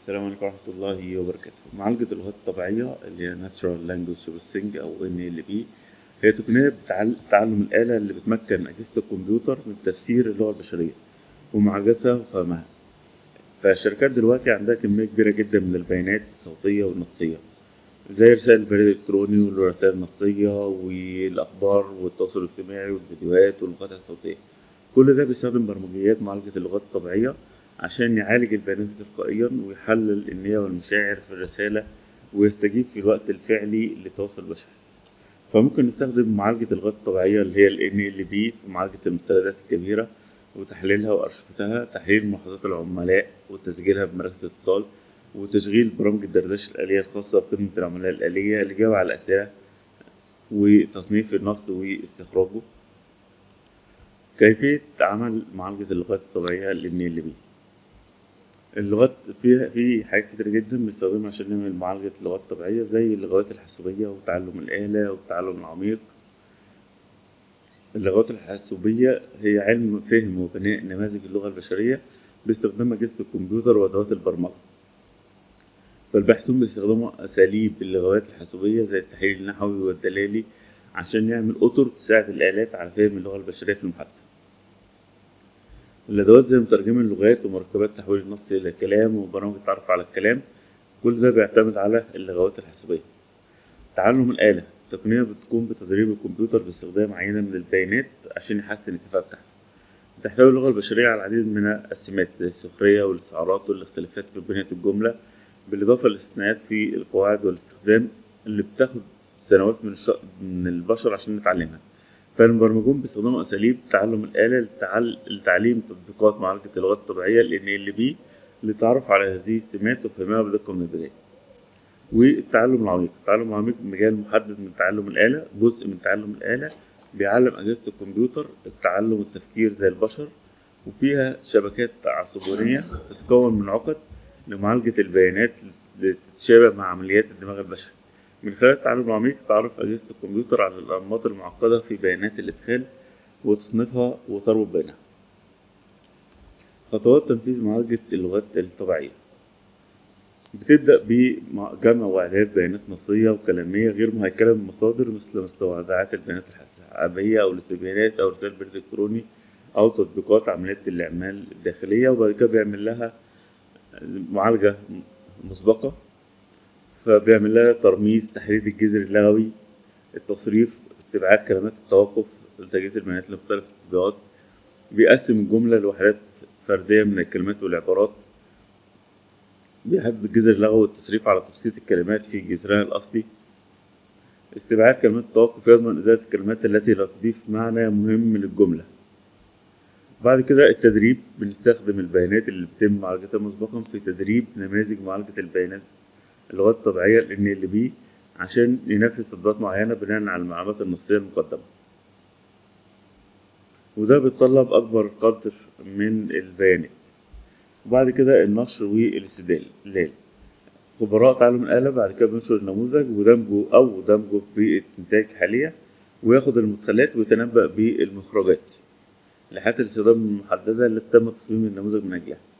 السلام عليكم ورحمة الله وبركاته معالجة اللغات الطبيعية اللي هي Natural Language Processing أو NLP هي تقنية بتعل- تعلم الآلة اللي بتمكن أجهزة الكمبيوتر من تفسير اللغة البشرية ومعالجتها وفهمها فالشركات دلوقتي عندها كمية كبيرة جدا من البيانات الصوتية والنصية زي رسائل البريد الإلكتروني والرسائل النصية والأخبار والتواصل الاجتماعي والفيديوهات والمقاطع الصوتية كل ده بيستخدم برمجيات معالجة اللغات الطبيعية عشان يعالج البيانات تلقائيا ويحلل النية والمشاعر في الرسالة ويستجيب في الوقت الفعلي للتواصل البشري فممكن نستخدم معالجة اللغات الطبيعية اللي هي ال NLP في معالجة المستندات الكبيرة وتحليلها وأرشفتها تحليل ملاحظات العملاء وتسجيلها بمراكز الاتصال وتشغيل برامج الدردشة الآلية الخاصة بخدمة العملاء الآلية الإجابة على الأسئلة وتصنيف النص واستخراجه كيفية عمل معالجة اللغات الطبيعية ال NLP اللغات فيها في حاجات كتير جدا بنستخدمها عشان نعمل معالجة اللغات الطبيعية زي اللغات الحاسوبية وتعلم الآلة والتعلم العميق اللغات الحاسوبية هي علم فهم وبناء نماذج اللغة البشرية باستخدام أجهزة الكمبيوتر وأدوات البرمجة فالباحثون بيستخدموا أساليب اللغات الحاسوبية زي التحليل النحوي والدلالي عشان يعمل أطر تساعد الآلات على فهم اللغة البشرية في المحادثة الأدوات زي مترجم اللغات ومركبات تحويل النص إلى كلام وبرامج التعرف على الكلام كل ده بيعتمد على اللغات الحاسوبية تعلم الآلة التقنية بتقوم بتدريب الكمبيوتر باستخدام عينة من البيانات عشان يحسن الكفاءة بتاعته تحتوي اللغة البشرية على العديد من السمات زي السخرية والاستعارات والاختلافات في بنية الجملة بالإضافة للاستثناءات في القواعد والاستخدام اللي بتاخد سنوات من, الش... من البشر عشان نتعلمها فالمبرمجون بيستخدموا أساليب تعلم الآلة لتعل... لتعليم تطبيقات معالجة اللغات الطبيعية ال NLP للتعرف على هذه السمات وفهمها بدقة من البداية والتعلم العميق التعلم العميق مجال محدد من تعلم الآلة جزء من تعلم الآلة بيعلم أجهزة الكمبيوتر التعلم والتفكير زي البشر وفيها شبكات عصبونية تتكون من عقد لمعالجة البيانات اللي تتشابه مع عمليات الدماغ البشري من خلال التعلم العميق تعرف أجهزة الكمبيوتر على الأنماط المعقدة في بيانات الإدخال وتصنيفها وتربط بينها خطوات تنفيذ معالجة اللغات الطبيعية بتبدأ بجمع وإعداد بيانات نصية وكلامية غير مهيكلة من مصادر مثل مستودعات البيانات الحسابية أو الاستبيانات أو رسائل بريد إلكتروني أو تطبيقات عمليات الإعمال الداخلية وبعد كده بيعمل لها معالجة مسبقة فبيعمل لها ترميز تحديد الجذر اللغوي التصريف استبعاد كلمات التوقف تجهيز البيانات لمختلف التطبيقات بيقسم الجملة لوحدات فردية من الكلمات والعبارات بيحدد الجذر اللغوي والتصريف على تبسيط الكلمات في جذرها الأصلي استبعاد كلمات التوقف يضمن إزالة الكلمات التي لا تضيف معنى مهم للجملة بعد كده التدريب بنستخدم البيانات اللي بيتم معالجتها مسبقا في تدريب نماذج معالجة البيانات اللغات الطبيعية ال NLP عشان ينفذ تطبيقات معينة بناء على المعلومات النصية المقدمة وده بيتطلب أكبر قدر من البيانات وبعد كده النشر والاستدلال خبراء تعلم الآلة بعد كده بينشر النموذج ودمجه أو دمجه في بيئة إنتاج حالية وياخد المدخلات ويتنبأ بالمخرجات لحالة الاستخدام المحددة اللي تم تصميم النموذج من أجلها